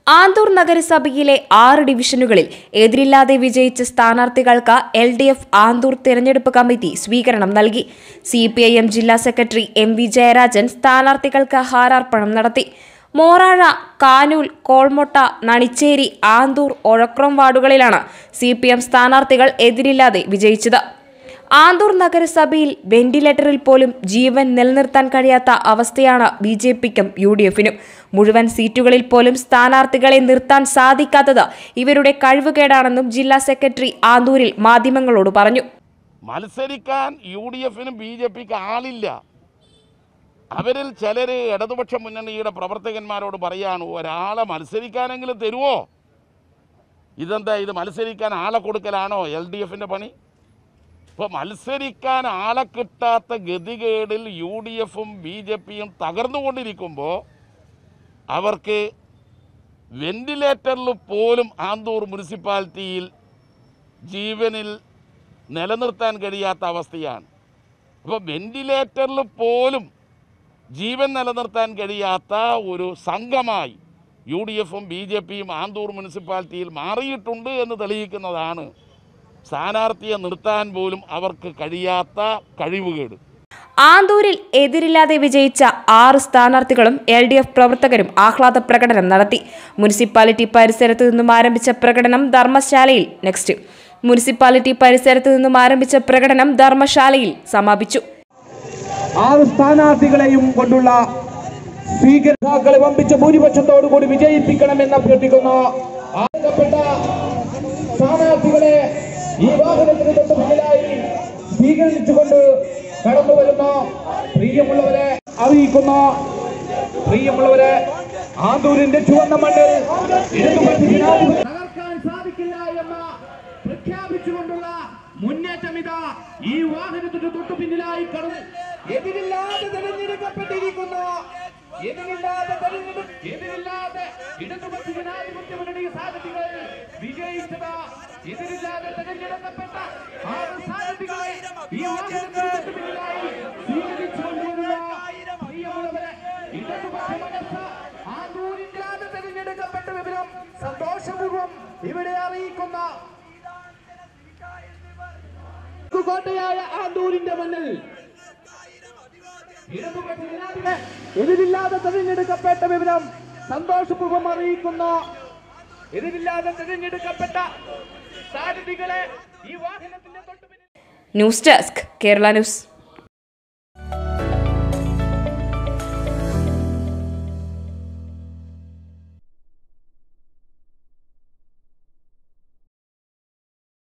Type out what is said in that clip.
ആന്തൂർ നഗരസഭയിലെ ആറ് ഡിവിഷനുകളിൽ എതിരില്ലാതെ വിജയിച്ച സ്ഥാനാർത്ഥികൾക്ക് എൽ ഡി എഫ് ആന്തൂർ തെരഞ്ഞെടുപ്പ് കമ്മിറ്റി സ്വീകരണം നൽകി സി പി ഐ എം ജില്ലാ സെക്രട്ടറി എം വി ജയരാജൻ സ്ഥാനാർത്ഥികൾക്ക് ഹാരാർപ്പണം നടത്തി മോറാഴ കാനൂൽ കോൾമൊട്ട നണിച്ചേരി ആന്തൂർ ഒഴക്രം വാർഡുകളിലാണ് സി പി എം സ്ഥാനാർത്ഥികൾ എതിരില്ലാതെ വിജയിച്ചത് ആന്തൂർ നഗരസഭയിൽ വെന്റിലേറ്ററിൽ പോലും ജീവൻ നിലനിർത്താൻ കഴിയാത്ത അവസ്ഥയാണ് ബി ജെ പിക്കും യു ഡി എഫിനും മുഴുവൻ സീറ്റുകളിൽ പോലും സ്ഥാനാർത്ഥികളെ നിർത്താൻ സാധിക്കാത്തത് ഇവരുടെ കഴിവുകേടാണെന്നും ജില്ലാ സെക്രട്ടറി ആന്തൂരിൽ മാധ്യമങ്ങളോട് പറഞ്ഞു മത്സരിക്കാൻ യു ഡി എഫിനും ബി ജെ പിക്ക് ആളില്ല അവരിൽ ചിലർ ഇടതുപക്ഷ മുന്നണിയുടെ പ്രവർത്തകന്മാരോട് പറയാണ് ഒരാളെ മത്സരിക്കാനെങ്കിലും തരുമോ ഇതെന്താ ഇത് മത്സരിക്കാൻ ആളെ കൊടുക്കലാണോ എൽ ഡി എഫിൻ്റെ പണി ഇപ്പോൾ മത്സരിക്കാൻ ആളെ കിട്ടാത്ത ഗതികേടിൽ യു ഡി എഫും ബി ജെ പിയും തകർന്നുകൊണ്ടിരിക്കുമ്പോൾ അവർക്ക് വെന്റിലേറ്ററിൽ പോലും ആന്തൂർ മുനിസിപ്പാലിറ്റിയിൽ ജീവനിൽ നിലനിർത്താൻ കഴിയാത്ത അവസ്ഥയാണ് അപ്പോൾ വെന്റിലേറ്ററിൽ പോലും ജീവൻ നിലനിർത്താൻ കഴിയാത്ത ഒരു സംഘമായി യു ഡി എഫും ബി ജെ പിയും ആന്തൂർ മുനിസിപ്പാലിറ്റിയിൽ മാറിയിട്ടുണ്ട് എന്ന് തെളിയിക്കുന്നതാണ് സ്ഥാനാർത്ഥിയെ നിർത്താൻ പോലും അവർക്ക് കഴിയാത്ത കഴിവുകേട് ആന്തൂരിൽ എതിരില്ലാതെ വിജയിച്ച ആറ് സ്ഥാനാർത്ഥികളും എൽ ഡി എഫ് പ്രവർത്തകരും ആഹ്ലാദ പ്രകടനം നടത്തി മുനിസിപ്പാലിറ്റി പരിസരത്ത് നിന്നും ആരംഭിച്ച പ്രകടനം ധർമ്മശാലയിൽ നെക്സ്റ്റ് മുനിസിപ്പാലിറ്റി പരിസരത്ത് നിന്നും ആരംഭിച്ച പ്രകടനം ധർമ്മശാലയിൽ സമാപിച്ചു ആറ് സ്ഥാനാർത്ഥികളെയും കൊണ്ടുള്ള സ്വീകരണാക്കളെ വമ്പിച്ച ഭൂരിപക്ഷത്തോടു കൂടി വിജയിപ്പിക്കണമെന്ന് അഭ്യർത്ഥിക്കുന്നു ആദ്യപ്പെട്ട സ്ഥാനാർത്ഥികളെ ഈ വാഹനത്തിന് തൊട്ട് മുന്നിലായി സ്വീകരിച്ചുകൊണ്ട് കടന്നു വരുന്ന പ്രിയമുള്ളവരെ അറിയിക്കുന്നു പ്രിയമുള്ളവരെ ആന്തൂരിന്റെ ചുവന്ന മണ്ണിൽ ഇടതുപക്ഷ ജനാധിപത്യ തകർക്കാൻ സാധിക്കില്ല എന്ന പ്രഖ്യാപിച്ചുകൊണ്ടുള്ള മുന്നേറ്റം ഇതാ ഈ വാഹനത്തിന് തൊട്ടു പിന്നിലായി കടന്നു എതിരില്ലാതെ തെരഞ്ഞെടുക്കപ്പെട്ടിരിക്കുന്നു എതിരില്ലാതെ തെരഞ്ഞെടുപ്പ് എതിരില്ലാതെ ഇടതുപക്ഷ ജനാധിപത്യ മുന്നണി സ്ഥാനാർത്ഥികൾ വിജയിച്ചത് എതിരില്ലാതെ തെരഞ്ഞെടുക്കപ്പെട്ട ആറ് സ്ഥാനാർത്ഥികളെ ഈ വാഹനത്തിന് തൊട്ടു പിന്നിലായി സ്വീകരിച്ചുകൊണ്ടുവരുന്ന പ്രിയമുള്ളവരെ ഇടതുപക്ഷ മനസ്സ് ആന്തൂരില്ലാതെ തെരഞ്ഞെടുക്കപ്പെട്ട വിവരം സന്തോഷപൂർവ്വം ഇവിടെ അറിയിക്കുന്ന കോട്ടയായ ആന്തൂരിന്റെ മണ്ണിൽ ഇടതുപക്ഷ ജനാധിപത്യ എതിരില്ലാതെ തെരഞ്ഞെടുക്കപ്പെട്ട വിവരം സന്തോഷപൂർവ്വം അറിയിക്കുന്നു എതിരില്ലാതെ തെരഞ്ഞെടുക്കപ്പെട്ട സ്ഥാനാർത്ഥികളെ ഈ വാഹനത്തിന്റെ തൊട്ടുപിന്നിൽ ന്യൂസ് ഡെസ്ക് കേരള ന്യൂസ്